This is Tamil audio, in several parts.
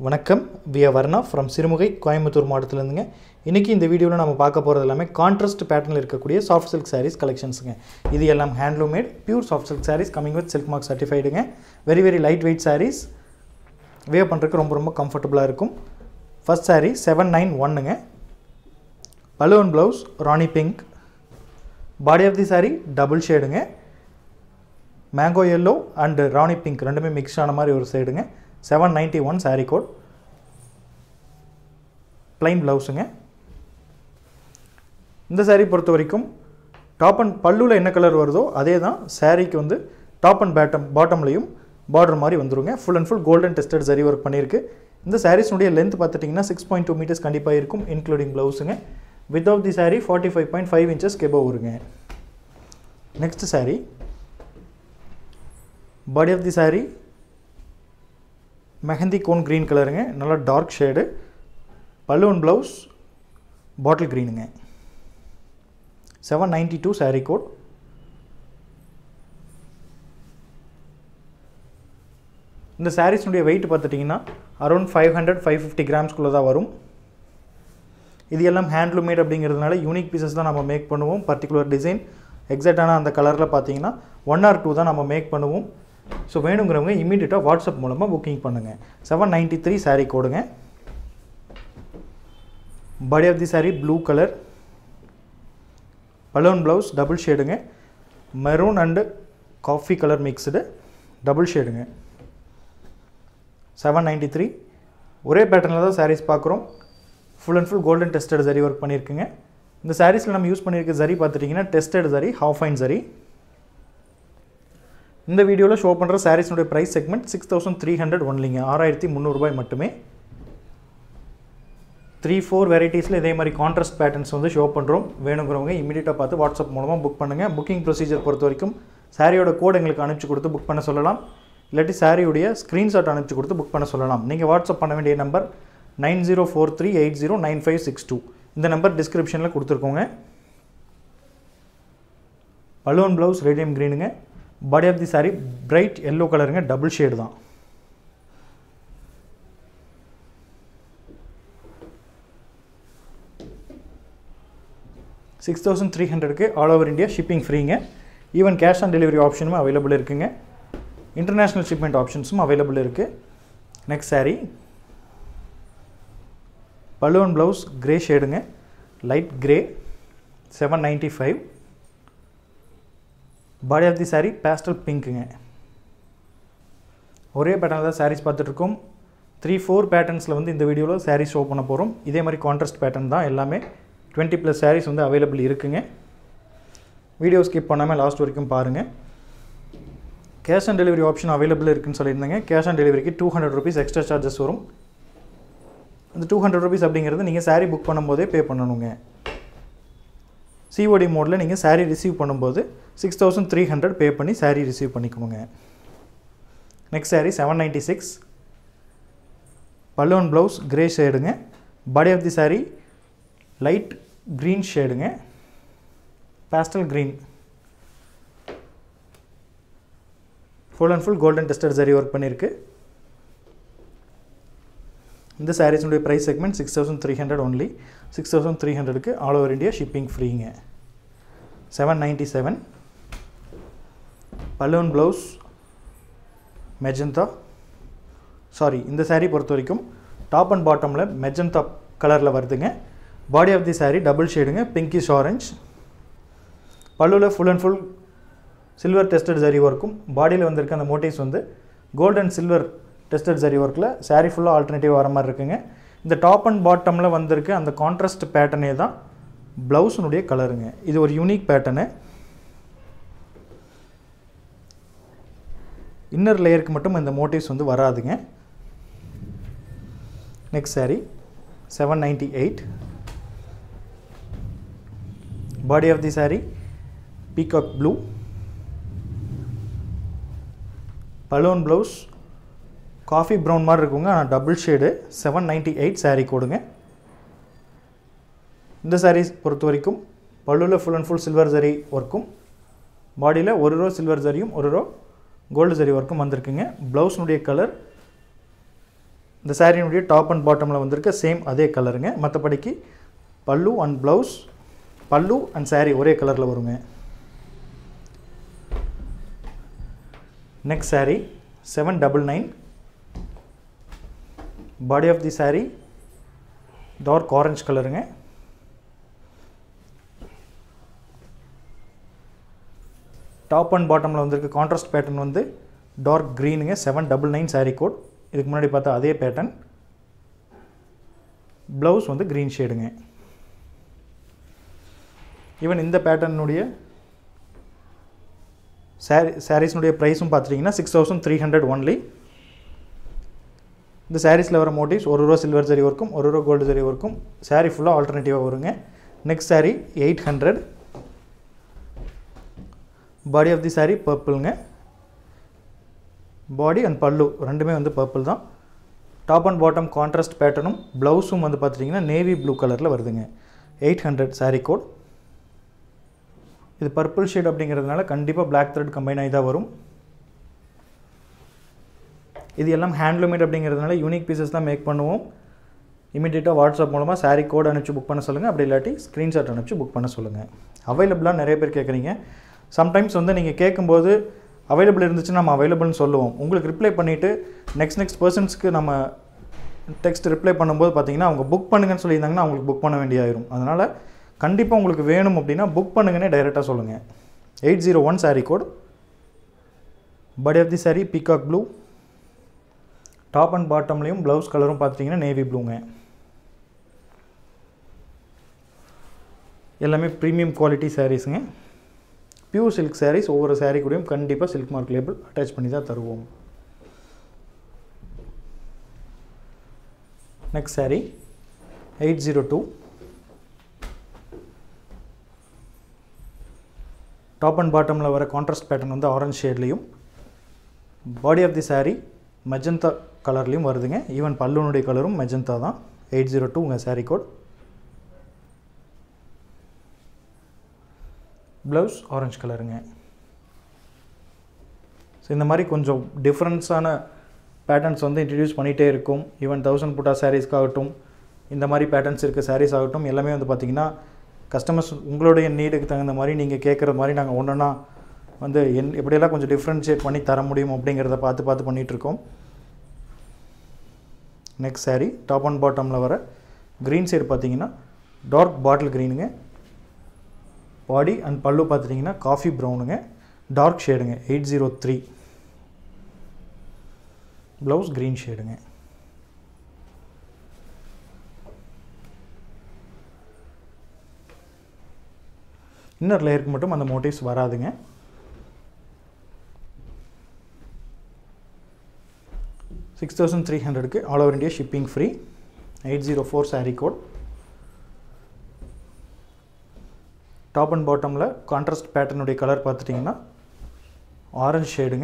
வணக்கம் வியா வர்ணா ஃப்ரம் சிறுமுகை கோயம்புத்தூர் மாவட்டத்திலேருந்துங்க இன்றைக்கி இந்த வீடியோவில் நம்ம பார்க்க போகிறது எல்லாமே கான்ட்ராஸ்ட் பேட்டர்னில் இருக்கக்கூடிய சாஃப்ட் சில்க் சாரீஸ் கலெக்ஷன்ஸுங்க இது எல்லாம் handloom made pure soft silk sarees coming with silk mark சர்டிஃபைடுங்க very very light weight sarees wear பண்ணுறதுக்கு ரொம்ப ரொம்ப கம்ஃபர்டபுளாக இருக்கும் ஃபர்ஸ்ட் saree செவன் நைன் ஒன்னுங்க balloon blouse rani pink body of the saree double ஷேடுங்க mango yellow and rani pink ரெண்டுமே மிக்ஸ் ஆன மாதிரி ஒரு சைடுங்க seven ninety one saree code plain ப்ளவுஸுங்க இந்த saree பொறுத்த வரைக்கும் டாப் அண்ட் பல்லுவில் என்ன கலர் வருதோ அதே தான் சாரீக்கு வந்து டாப் அண்ட் பேட்டம் பாட்டம்லையும் பார்டர் மாதிரி வந்துருங்க full and full golden tested zari work பண்ணியிருக்கு இந்த சாரீஸ்னுடைய லென்த் பார்த்துட்டிங்கன்னா சிக்ஸ் பாயிண்ட் டூ மீட்டர்ஸ் கண்டிப்பாக இருக்கும் இன்க்ளூடிங் ப்ளவுஸுங்க without the saree forty five point five inches கெபோ வருங்க next saree body of the saree mehndi cone green கலருங்க நல்லா dark shade balloon blouse bottle க்ரீனுங்க seven ninety two saree code இந்த சாரீஸ்னுடைய வெயிட் பார்த்துட்டிங்கன்னா around five hundred five fifty கிராம்ஸ்குள்ளே தான் வரும் இது எல்லாம் ஹேண்ட்லூம் மேட் அப்படிங்கிறதுனால யூனிக் பீசஸ் தான் நம்ம மேக் பண்ணுவோம் பர்டிகுலர் டிசைன் எக்ஸாக்டான அந்த கலரில் பார்த்தீங்கன்னா ஒன் ஆர் டூ தான் நம்ம மேக் பண்ணுவோம் ஸோ வேணுங்கிறவங்க இமீடியட்டாக வாட்ஸ்அப் மூலமாக புக்கிங் பண்ணுங்கள் செவன் நைன்ட்டி த்ரீ சாரீ கோடுங்க body of the saree blue colour balloon blouse double ஷேடுங்க maroon and coffee colour mixed double ஷேடுங்க செவன் நைன்ட்டி த்ரீ ஒரே பேட்டர்னில் தான் சாரீஸ் பார்க்குறோம் full and full golden tested zari work பண்ணியிருக்குங்க இந்த சாரீஸில் நம்ம யூஸ் பண்ணியிருக்க சரி பார்த்துட்டிங்கன்னா டெஸ்டட் சரி ஹாஃப் ஃபைன் சரி இந்த வீடியோவில் ஷோ பண்ணுற சாரீஸ்னுடைய price segment six thousand three hundred ஒன்லிங்க ஆறாயிரத்தி முந்நூறுபாய் மட்டுமே த்ரீ ஃபோர் வெரைட்டிஸில் இதே மாதிரி கான்ட்ராஸ்ட் பேட்டர்ன்ஸ் வந்து ஷோ பண்ணுறோம் வேணுங்கிறவங்க இமீடியட்டாக பார்த்து வாட்ஸ்அப் மூலமாக புக் பண்ணுங்கள் புக்கிங் ப்ரொசீஜர் பொறுத்த வரைக்கும் சாரியோட கோட் எங்களுக்கு அனுப்பிச்சு கொடுத்து புக் பண்ண சொல்லலாம் இல்லாட்டி சாரியுடைய ஸ்க்ரீன்ஷாட் அனுப்பிச்சு கொடுத்து புக் பண்ண சொல்லலாம் நீங்கள் வாட்ஸ்அப் பண்ண வேண்டிய number nine zero four three eight zero nine five six two இந்த நம்பர் டிஸ்கிரிப்ஷனில் கொடுத்துருக்கோங்க பலூன் ப்ளவுஸ் ரேடியம் க்ரீனுங்க body of the saree bright yellow கலருங்க டபுள் ஷேடு தான் சிக்ஸ் தௌசண்ட் த்ரீ ஹண்ட்ரடுக்கு ஆல் ஓவர் இந்தியா ஷிப்பிங் ஃப்ரீங்க ஈவன் கேஷ் ஆன் டெலிவரி ஆப்ஷனும் அவைலபிள் இருக்குங்க இன்டர்நேஷ்னல் ஷிப்மெண்ட் ஆப்ஷன்ஸும் அவைலபிள் இருக்குது next saree balloon blouse grey ஷேடுங்க light grey seven ninety five body of the saree pastel பிங்க்குங்க ஒரே பேட்டர்னில் தான் சாரீஸ் பார்த்துட்ருக்கோம் த்ரீ ஃபோர் பேட்டர்ன்ஸில் வந்து இந்த வீடியோவில் சாரீஸ் ஷோ பண்ண போகிறோம் இதே மாதிரி கான்ட்ராஸ்ட் பேட்டர்ன் தான் எல்லாமே டுவெண்ட்டி ப்ளஸ் சாரீஸ் வந்து அவைலபிள் இருக்குங்க வீடியோ ஸ்கிப் பண்ணாமல் லாஸ்ட் வரைக்கும் பாருங்கள் cash on delivery option available இருக்குன்னு சொல்லியிருந்தேங்க கேஷ் ஆன் டெலிவரிக்கு two hundred rupees extra charges வரும் அந்த டூ ஹண்ட்ரட் ருபீஸ் அப்படிங்கிறது நீங்கள் saree புக் பண்ணும்போதே பே பண்ணணுங்க சிஓடி மோடில் நீங்கள் saree ரிசீவ் பண்ணும்போது six thousand three hundred pay பண்ணி saree ரிசீவ் பண்ணிக்கணுங்க next saree seven ninety six balloon blouse grey ஷேடுங்க body of the saree light green ஷேடுங்க pastel green full and full golden tested zari work பண்ணியிருக்கு இந்த சாரீஸுடைய price segment six thousand three hundred only six thousand three ஹண்ட்ரடுக்கு ஆல் ஓவர் இந்தியா ஷிப்பிங் ஃப்ரீங்க seven ninety seven balloon blouse magenta saree இந்த saree பொறுத்த வரைக்கும் டாப் அண்ட் பாட்டமில் மெஜந்தா கலரில் வருதுங்க body of the saree double ஷேடுங்க பிங்கிஷ் ஆரஞ்ச் பல்லுவில் full and full silver tested zari ஒர்க்கும் பாடியில் வந்திருக்க அந்த மோட்டிவ்ஸ் வந்து கோல்ட் அண்ட் சில்வர் டெஸ்டட் சரி ஒர்க்கில் saree ஃபுல்லாக ஆல்டர்னேட்டிவ் வர மாதிரி இருக்குங்க இந்த டாப் அண்ட் பாட்டமில் வந்திருக்க அந்த கான்ட்ராஸ்ட் பேட்டர்னே தான் ப்ளவுஸினுடைய கலருங்க இது ஒரு யூனிக் பேட்டர்னு இன்னர் லேயருக்கு மட்டும் இந்த மோட்டிவ்ஸ் வந்து வராதுங்க next saree seven ninety eight body of the saree peacock blue balloon blouse coffee brown மாதிரி இருக்குங்க ஆனால் double shade seven ninety eight saree கோடுங்க இந்த sarees பொறுத்த வரைக்கும் பல்லுவில் full and full silver zari ஒர்க்கும் பாடியில் ஒரு ரோ சில்வர் ஜரியும் ஒரு ரோ கோல்டு ஜரி ஒர்க்கும் வந்திருக்குங்க ப்ளவுஸ்னுடைய கலர் இந்த சாரியினுடைய டாப் அண்ட் பாட்டமில் வந்திருக்க சேம் அதே கலருங்க மற்றபடிக்கு pallu and blouse pallu and saree ஒரே கலரில் வருங்க next saree seven double nine body of the saree dark orange கலருங்க டாப் அண்ட் பாட்டமில் வந்திருக்க கான்ட்ராஸ்ட் பேட்டர்ன் வந்து டார்க் க்ரீனுங்க seven double nine saree code இதுக்கு முன்னாடி பார்த்தா அதே பேட்டர்ன் ப்ளவுஸ் வந்து க்ரீன் ஷேடுங்க ஈவன் இந்த பேட்டர்னுடைய சாரி சாரீஸ்னுடைய ப்ரைஸும் பார்த்துட்டிங்கன்னா six thousand three hundred only இந்த சாரீஸில் வர மோட்டிவ்ஸ் ஒரு ரூபா சில்வர் ஜரி ஒர்க்கும் ஒரு ரூபா கோல்டு ஜரி ஒர்க்கும் சாரீ ஃபுல்லாக ஆல்டர்னேட்டிவாக வருங்க next saree eight hundred body of the saree பர்பிளுங்க பாடி அண்ட் பல்லு ரெண்டுமே வந்து பர்பிள் தான் டாப் அண்ட் பாட்டம் கான்ட்ராஸ்ட் பேட்டர்னும் ப்ளவுஸும் வந்து பார்த்துட்டிங்கன்னா நேவி ப்ளூ கலரில் வருதுங்க எயிட் ஹண்ட்ரட் சாரீ கோட் இது பர்பிள் ஷேட் அப்படிங்கிறதுனால கண்டிப்பாக பிளாக் த்ரெட் கம்பைன் ஆகி தான் வரும் இது எல்லாம் ஹேண்ட்லூமேட் அப்படிங்கிறதுனால யூனிக் பீசஸ் தான் மேக் பண்ணுவோம் இமீடியட்டாக வாட்ஸ்அப் மூலமாக சாரீ கோட் அனுப்பிச்சு புக் பண்ண சொல்லுங்கள் அப்படி இல்லாட்டி ஸ்க்ரீன்ஷாட் அனுப்பிச்சு புக் பண்ண சொல்லுங்கள் அவைலபிளாக நிறைய பேர் கேட்குறீங்க சம்டைம்ஸ் வந்து நீங்கள் கேட்கும்போது அவைலபிள் இருந்துச்சுன்னா நம்ம அவைலபிள்னு சொல்லுவோம் உங்களுக்கு ரிப்ளை பண்ணிவிட்டு நெக்ஸ்ட் நெக்ஸ்ட் பர்சன்ஸ்க்கு நம்ம டெக்ஸ்ட் ரிப்ளை பண்ணும்போது பார்த்தீங்கன்னா அவங்க புக் பண்ணுங்கன்னு சொல்லியிருந்தாங்கன்னா அவங்களுக்கு புக் பண்ண வேண்டியாயிரும் அதனால் கண்டிப்பாக உங்களுக்கு வேணும் அப்படின்னா புக் பண்ணுங்கன்னே டைரெக்டாக சொல்லுங்கள் eight zero one saree code body of the saree peacock blue top and பாட்டம்லேயும் ப்ளவுஸ் கலரும் பார்த்துட்டிங்கன்னா நேவி ப்ளூங்க எல்லாமே ப்ரீமியம் குவாலிட்டி சாரீஸுங்க பியூர் சில்க் சாரீஸ் ஒவ்வொரு சாரீ கூடயும் கண்டிப்பாக சில்க் மார்க் லேபிள் அட்டாச் பண்ணி தான் தருவோம் next saree eight zero two top and பாட்டமில் வர கான்ட்ராஸ்ட் பேட்டர்ன் வந்து ஆரஞ்ச் ஷேட்லேயும் body of the saree magenta கலர்லேயும் வருதுங்க ஈவன் பல்லுனுடைய கலரும் மெஜந்தா தான் எயிட் ஜீரோ டூ உங்கள் சாரீ கோட் ப்ளவுஸ் ஆரஞ்சு கலருங்க ஸோ இந்த மாதிரி கொஞ்சம் டிஃப்ரென்ஸான பேட்டர்ன்ஸ் வந்து இன்ட்ரடியூஸ் பண்ணிகிட்டே இருக்கும் ஈவன் தௌசண்ட் புட்டா சாரீஸ்க்காகட்டும் இந்த மாதிரி பேட்டர்ன்ஸ் இருக்க சாரீஸ் ஆகட்டும் எல்லாமே வந்து பார்த்திங்கன்னா கஸ்டமர்ஸ் உங்களுடைய நீடுக்கு தகுந்த மாதிரி நீங்கள் கேட்குற மாதிரி நாங்கள் ஒன்றுனா வந்து என் எப்படியெல்லாம் கொஞ்சம் டிஃப்ரென்ஷியேட் பண்ணி தர முடியும் அப்படிங்கிறத பார்த்து பார்த்து பண்ணிகிட்ருக்கோம் நெக்ஸ்ட் சாரீ டாப் அண்ட் பாட்டமில் வர க்ரீன் சைடு பார்த்தீங்கன்னா டார்க் பாட்டில் க்ரீனுங்க பாடி அண்ட் பல்லு பார்த்துட்டிங்கன்னா காஃபி ப்ரௌனுங்க டார்க் ஷேடுங்க eight zero three blouse green ஷேடுங்க இன்னர் லேயருக்கு மட்டும் அந்த மோட்டிவ்ஸ் வராதுங்க சிக்ஸ் தௌசண்ட் த்ரீ ஹண்ட்ரடுக்கு all over India shipping free eight zero four saree code top and பாட்டமில் கான்ட்ராஸ்ட் பேட்டர்னுடைய கலர் பார்த்துட்டிங்கன்னா ஆரஞ்ச் ஷேடுங்க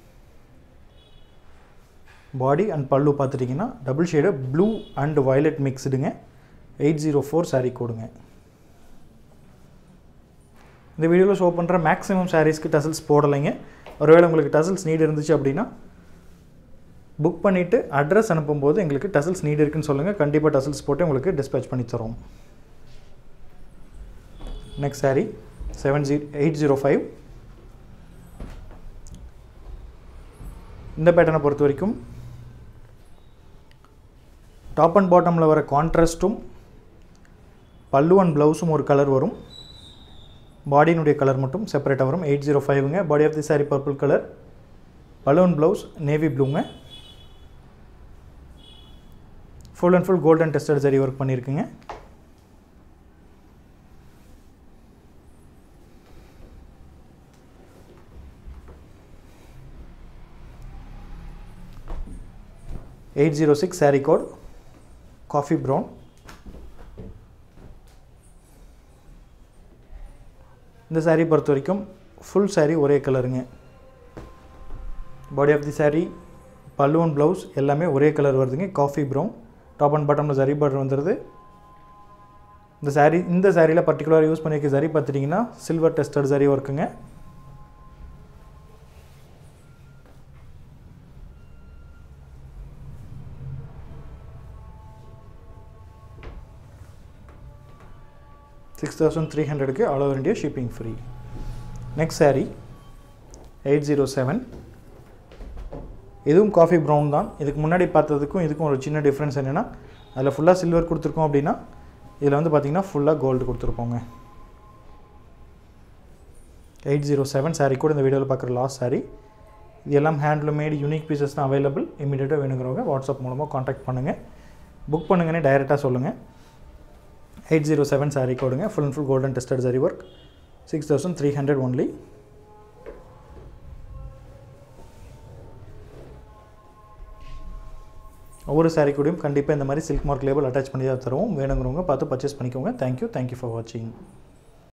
பாடி அண்ட் பல்லு பார்த்துட்டிங்கன்னா double shade blue and violet மிக்ஸ்டுங்க எயிட் ஜீரோ ஃபோர் சாரீ கோடுங்க இந்த வீடியோவில் ஷோ பண்ணுற மேக்ஸிமம் சாரீஸ்க்கு டசல்ஸ் போடலைங்க ஒருவேளை உங்களுக்கு டசல்ஸ் நீட் இருந்துச்சு அப்படின்னா புக் பண்ணிவிட்டு அட்ரஸ் அனுப்பும்போது எங்களுக்கு டசல்ஸ் நீட் இருக்குன்னு சொல்லுங்கள் கண்டிப்பாக டசல்ஸ் போட்டு உங்களுக்கு டிஸ்பேச் பண்ணி தரோம் நெக்ஸ்ட் சாரீ செவன் ஜீ எயிட் ஜீரோ ஃபைவ் இந்த பேட்டர்னை பொறுத்த வரைக்கும் டாப் அண்ட் பாட்டமில் வர கான்ட்ராஸ்ட்டும் பல்லு அண்ட் ப்ளவுஸும் ஒரு கலர் வரும் பாடியினுடைய கலர் மட்டும் செப்பரேட்டாக வரும் எயிட் ஜீரோ ஃபைவ்ங்க body of the saree purple colour balloon blouse navy ப்ளூங்க full and full golden tested zari work பண்ணியிருக்குங்க eight zero six saree code coffee brown இந்த சாரீ பொறுத்த வரைக்கும் ஃபுல் சாரீ ஒரே கலருங்க பாடி ஆஃப் தி சாரீ பல்லுவன் ப்ளவுஸ் எல்லாமே ஒரே கலர் வருதுங்க காஃபி ப்ரௌன் டாப் அண்ட் பாட்டமில் சரி பார்டர் வந்துடுது இந்த சாரீ இந்த சாரியில் பர்டிகுலராக யூஸ் பண்ணியிருக்க சரி பார்த்துட்டிங்கன்னா சில்வர் டெஸ்டட் சரி ஒர்க்குங்க சிக்ஸ் தௌசண்ட் த்ரீ ஹண்ட்ரடுக்கு all over India shipping free next saree eight zero seven இதுவும் காஃபி ப்ரௌன் தான் இதுக்கு முன்னாடி பார்த்ததுக்கும் இதுக்கும் ஒரு சின்ன டிஃப்ரென்ஸ் என்னென்னா அதில் ஃபுல்லாக சில்வர் கொடுத்துருக்கோம் அப்படின்னா இதில் வந்து பார்த்திங்கன்னா ஃபுல்லாக கோல்டு கொடுத்துருப்போங்க எயிட் ஜீரோ செவன் சாரீ கூட இந்த வீடியோவில் பார்க்குற லாஸ்ட் saree இது எல்லாம் ஹேண்ட்லூமேட் யூனிக் பீசஸ் தான் அவைலபிள் இமீடியட்டாக வேணுங்கிறவங்க வாட்ஸ்அப் மூலமாக காண்டாக்ட் பண்ணுங்கள் புக் பண்ணுங்கன்னு டைரெக்டாக சொல்லுங்கள் எயிட் ஜீரோ செவன் சாரீ கோடுங்க full and full golden tested zari work six thousand three hundred only ஒவ்வொரு சாரீ கூடயும் கண்டிப்பாக இந்த மாதிரி சில்க் மார்க் லேபிள் அட்டாச் பண்ணி தான் தருவோம் வேணுங்கிறவங்க பார்த்து பர்ச்சேஸ் பண்ணிக்கோங்க தேங்க்யூ தேங்க்யூ ஃபார் வாட்சிங்